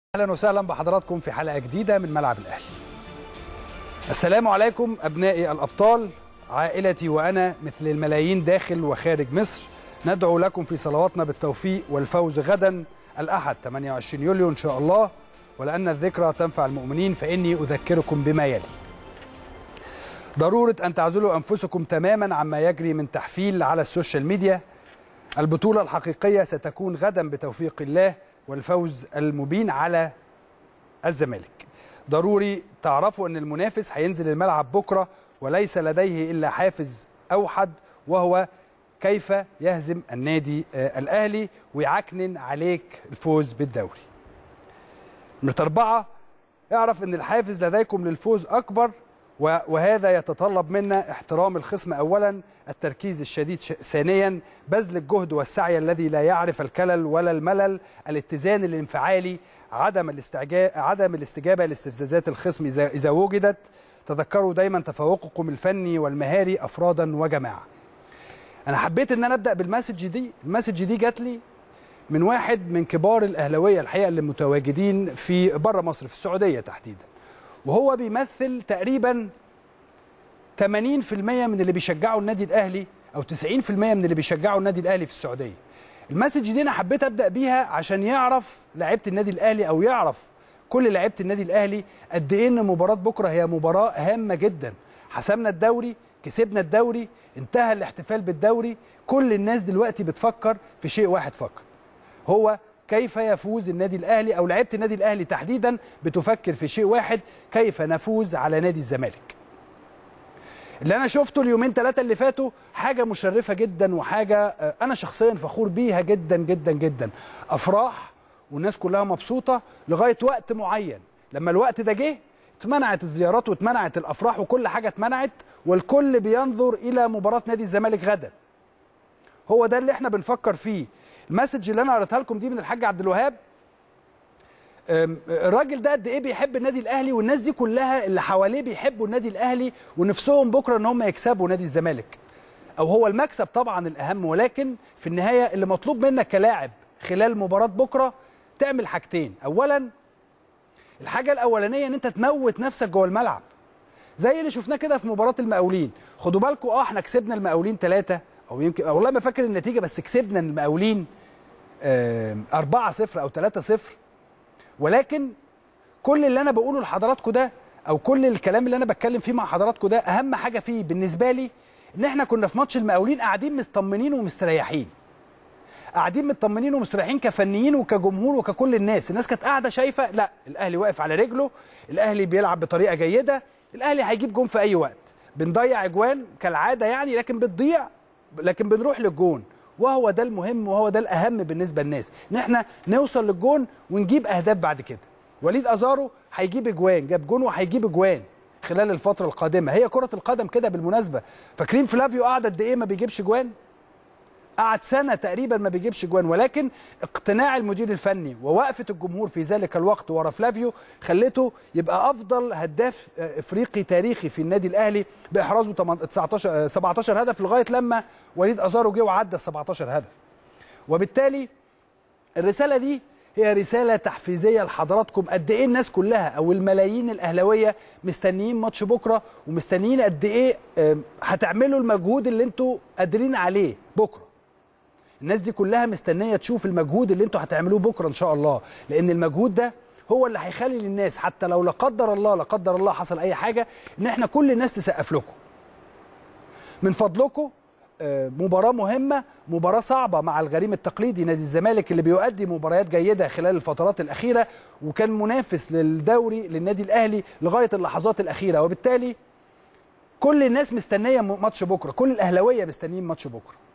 اهلا وسهلا بحضراتكم في حلقه جديده من ملعب الاهلي. السلام عليكم ابنائي الابطال عائلتي وانا مثل الملايين داخل وخارج مصر ندعو لكم في صلواتنا بالتوفيق والفوز غدا الاحد 28 يوليو ان شاء الله ولان الذكرى تنفع المؤمنين فاني اذكركم بما يلي. ضروره ان تعزلوا انفسكم تماما عما يجري من تحفيل على السوشيال ميديا. البطوله الحقيقيه ستكون غدا بتوفيق الله والفوز المبين على الزمالك ضروري تعرفوا ان المنافس هينزل الملعب بكره وليس لديه الا حافز اوحد وهو كيف يهزم النادي الاهلي ويعكنن عليك الفوز بالدوري نمرة أربعة اعرف ان الحافز لديكم للفوز اكبر وهذا يتطلب منا احترام الخصم اولا التركيز الشديد ثانيا بذل الجهد والسعي الذي لا يعرف الكلل ولا الملل الاتزان الانفعالي عدم الاستعجاب عدم الاستجابه لاستفزازات الخصم اذا اذا وجدت تذكروا دايما تفوقكم الفني والمهاري افرادا وجماعه انا حبيت ان انا ابدا بالمسج دي المسج دي جات لي من واحد من كبار الاهلاويه الحقيقه اللي متواجدين في بره مصر في السعوديه تحديدا وهو بيمثل تقريبا 80% من اللي بيشجعوا النادي الاهلي او 90% من اللي بيشجعوا النادي الاهلي في السعوديه. المسج دي انا حبيت ابدا بيها عشان يعرف لعيبه النادي الاهلي او يعرف كل لعيبه النادي الاهلي قد ايه ان مباراه بكره هي مباراه هامه جدا. حسمنا الدوري، كسبنا الدوري، انتهى الاحتفال بالدوري، كل الناس دلوقتي بتفكر في شيء واحد فقط. هو كيف يفوز النادي الاهلي او لعيبه النادي الاهلي تحديدا بتفكر في شيء واحد كيف نفوز على نادي الزمالك اللي انا شفته اليومين ثلاثه اللي فاتوا حاجه مشرفه جدا وحاجه انا شخصيا فخور بيها جدا جدا جدا افراح والناس كلها مبسوطه لغايه وقت معين لما الوقت ده جه اتمنعت الزيارات واتمنعت الافراح وكل حاجه اتمنعت والكل بينظر الى مباراه نادي الزمالك غدا هو ده اللي احنا بنفكر فيه المسج اللي انا قريتها لكم دي من الحاج عبد الوهاب الراجل ده قد ايه بيحب النادي الاهلي والناس دي كلها اللي حواليه بيحبوا النادي الاهلي ونفسهم بكره ان هم يكسبوا نادي الزمالك او هو المكسب طبعا الاهم ولكن في النهايه اللي مطلوب منك كلاعب خلال مباراه بكره تعمل حاجتين اولا الحاجه الاولانيه ان انت تموت نفسك جوه الملعب زي اللي شفناه كده في مباراه المقاولين خدوا بالكم اه احنا كسبنا المقاولين ثلاثه او يمكن والله ما فاكر النتيجه بس كسبنا المقاولين 4 0 او 3 0 ولكن كل اللي انا بقوله لحضراتكم ده او كل الكلام اللي انا بتكلم فيه مع حضراتكم ده اهم حاجه فيه بالنسبه لي ان احنا كنا في ماتش المقاولين قاعدين مطمنين ومستريحين قاعدين مطمنين ومستريحين كفنيين وكجمهور وككل الناس الناس كانت قاعده شايفه لا الاهلي واقف على رجله الاهلي بيلعب بطريقه جيده الاهلي هيجيب جون في اي وقت بنضيع اجوان كالعاده يعني لكن بتضيع لكن بنروح للجون وهو ده المهم وهو ده الاهم بالنسبه للناس ان احنا نوصل للجون ونجيب اهداف بعد كده وليد ازارو هيجيب اجوان جاب جون وهيجيب اجوان خلال الفتره القادمه هي كره القدم كده بالمناسبه فاكرين فلافيو قعد قد ايه ما بيجيبش جوان قعد سنه تقريبا ما بيجيبش جوان ولكن اقتناع المدير الفني ووقفه الجمهور في ذلك الوقت ورا فلافيو خلته يبقى افضل هداف افريقي تاريخي في النادي الاهلي باحرازه 19 17 هدف لغايه لما وليد ازارو جه وعدى ال 17 هدف وبالتالي الرساله دي هي رساله تحفيزيه لحضراتكم قد ايه الناس كلها او الملايين الاهلاويه مستنيين ماتش بكره ومستنيين قد ايه هتعملوا المجهود اللي انتوا قادرين عليه بكره الناس دي كلها مستنيه تشوف المجهود اللي انتوا هتعملوه بكره ان شاء الله لان المجهود ده هو اللي هيخلي للناس حتى لو لا قدر الله لا قدر الله حصل اي حاجه ان احنا كل الناس تسقف لكم من فضلكم مباراة مهمة مباراة صعبة مع الغريم التقليدي نادي الزمالك اللي بيؤدي مباريات جيدة خلال الفترات الأخيرة وكان منافس للدوري للنادي الأهلي لغاية اللحظات الأخيرة وبالتالي كل الناس مستنية ماتش بكرة كل الأهلاوية مستنيين ماتش بكرة